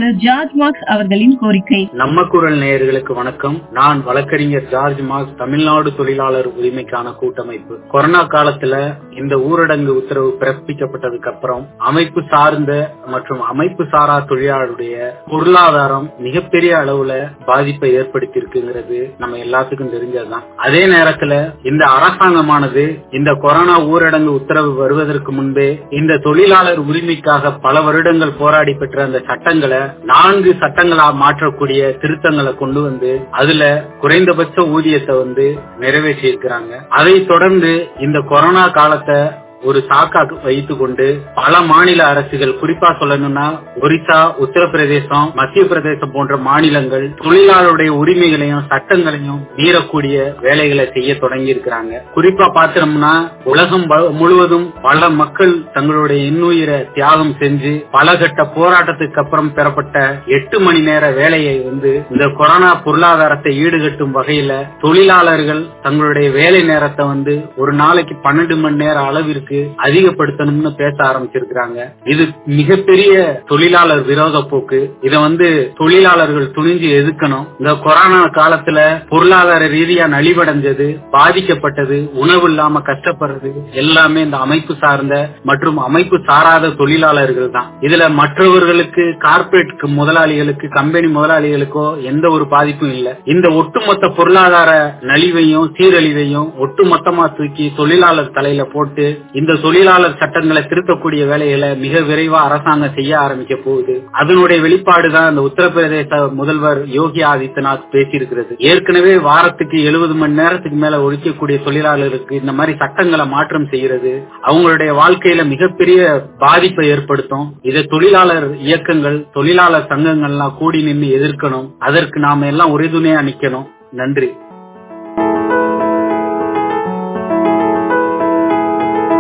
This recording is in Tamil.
வழக்கறிஞர் ஜார்ஜ் மார்க்ஸ் அவர்களின் கோரிக்கை நம்ம குரல் நேயர்களுக்கு வணக்கம் நான் வழக்கறிஞர் ஜார்ஜ் மார்க்ஸ் தமிழ்நாடு தொழிலாளர் உரிமைக்கான கூட்டமைப்பு கொரோனா காலத்துல இந்த ஊரடங்கு உத்தரவு பிறப்பிக்கப்பட்டதுக்கு அப்புறம் அமைப்பு சார்ந்த மற்றும் அமைப்பு சாரா தொழிலாளருடைய பொருளாதாரம் மிகப்பெரிய அளவுல பாதிப்பை ஏற்படுத்தி இருக்குங்கிறது நம்ம எல்லாத்துக்கும் தெரிஞ்சதுதான் அதே நேரத்துல இந்த அரசாங்கமானது இந்த கொரோனா ஊரடங்கு உத்தரவு வருவதற்கு முன்பே இந்த தொழிலாளர் உரிமைக்காக பல வருடங்கள் போராடி பெற்ற அந்த சட்டங்களை நான்கு சட்டங்களா மாற்றக்கூடிய திருத்தங்களை கொண்டு வந்து அதுல குறைந்தபட்ச ஊதியத்தை வந்து நிறைவேற்றி இருக்கிறாங்க அதை தொடர்ந்து இந்த கொரோனா காலத்தை ஒரு சாக்கா வைத்துக் கொண்டு பல மாநில அரசுகள் குறிப்பா சொல்லணும்னா ஒரிசா உத்தரப்பிரதேசம் மத்திய பிரதேசம் போன்ற மாநிலங்கள் தொழிலாளருடைய உரிமைகளையும் சட்டங்களையும் மீறக்கூடிய வேலைகளை செய்ய தொடங்கி இருக்கிறாங்க குறிப்பா பாத்திரம்னா உலகம் முழுவதும் பல மக்கள் தங்களுடைய இன்னுயிரை தியாகம் செஞ்சு பல கட்ட போராட்டத்துக்கு அப்புறம் பெறப்பட்ட எட்டு மணி நேர வேலையை வந்து இந்த கொரோனா பொருளாதாரத்தை ஈடுகட்டும் வகையில தொழிலாளர்கள் தங்களுடைய வேலை நேரத்தை வந்து ஒரு நாளைக்கு பன்னெண்டு மணி நேரம் அளவிற்கு அதிகப்படுத்தணும்னு பேச ஆரம்பிச்சிருக்கிறாங்க இது மிகப்பெரிய தொழிலாளர் விரோத போக்கு இத வந்து தொழிலாளர்கள் துணிஞ்சு எதிர்க்கணும் இந்த கொரோனா காலத்துல பொருளாதார ரீதியா நலிவடைஞ்சது பாதிக்கப்பட்டது உணவு இல்லாம கஷ்டப்படுறது எல்லாமே இந்த அமைப்பு சார்ந்த மற்றும் அமைப்பு சாராத தொழிலாளர்கள் தான் இதுல மற்றவர்களுக்கு கார்பரேட் முதலாளிகளுக்கு கம்பெனி முதலாளிகளுக்கோ எந்த ஒரு பாதிப்பும் இல்லை இந்த ஒட்டுமொத்த பொருளாதார நலிவையும் சீரழிவையும் ஒட்டுமொத்தமா தூக்கி தொழிலாளர் தலையில போட்டு இந்த தொழிலாளர் சட்டங்களை திருத்தக்கூடிய வேலைகளை மிக விரைவா அரசாங்கம் செய்ய ஆரம்பிக்க போகுது அதனுடைய வெளிப்பாடு தான் இந்த உத்தரப்பிரதேச முதல்வர் யோகி ஆதித்யநாத் பேசியிருக்கிறது ஏற்கனவே வாரத்துக்கு எழுபது மணி நேரத்துக்கு மேல ஒழிக்கக்கூடிய தொழிலாளர்களுக்கு இந்த மாதிரி சட்டங்களை மாற்றம் செய்யறது அவங்களுடைய வாழ்க்கையில மிகப்பெரிய பாதிப்பை ஏற்படுத்தும் இதை தொழிலாளர் இயக்கங்கள் தொழிலாளர் சங்கங்கள்லாம் கூடி நின்று எதிர்க்கணும் அதற்கு நாம எல்லாம் உறுதுணையா நிக்கணும் நன்றி